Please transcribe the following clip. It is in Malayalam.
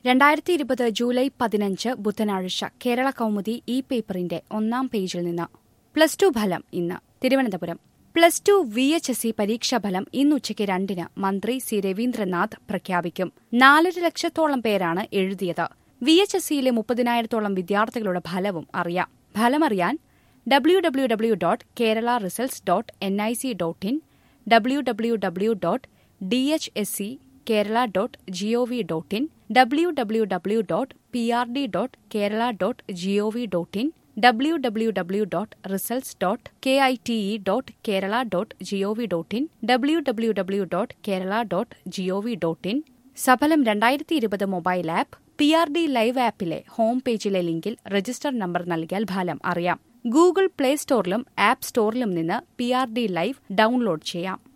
രണ്ടായിരത്തി ഇരുപത് ജൂലൈ പതിനഞ്ച് ബുധനാഴ്ച കേരള കൗമുദി ഇ പേപ്പറിന്റെ ഒന്നാം പേജിൽ നിന്ന് പ്ലസ് ടു ഫലം ഇന്ന് Thiruvananthapuram plus two V H S C പരീക്ഷാഫലം ഇന്ന് ഉച്ചയ്ക്ക് രണ്ടിന് മന്ത്രി സി രവീന്ദ്രനാഥ് പ്രഖ്യാപിക്കും നാലര ലക്ഷത്തോളം പേരാണ് എഴുതിയത് വി എച്ച് എസ് സിയിലെ മുപ്പതിനായിരത്തോളം വിദ്യാർത്ഥികളുടെ ഫലവും അറിയാം ഫലമറിയാൻ W W W dot Kerala results dot N I C dot in W W W dot D H S C Kerala dot G O V dot in W W W dot P R D dot Kerala dot G O V dot in W W W dot results dot K I T E dot Kerala dot G O V dot in W W W dot Kerala dot G O V dot in സഫലം രണ്ടായിരത്തി ഇരുപത് mobile app P R D live ആപ്പിലെ ഹോം പേജിലെ ലിങ്കിൽ രജിസ്റ്റർ നമ്പർ നൽകിയാൽ ഫലം അറിയാം ഗൂഗിൾ പ്ലേ സ്റ്റോറിലും ആപ്പ് സ്റ്റോറിലും നിന്ന് P R D live download ചെയ്യാം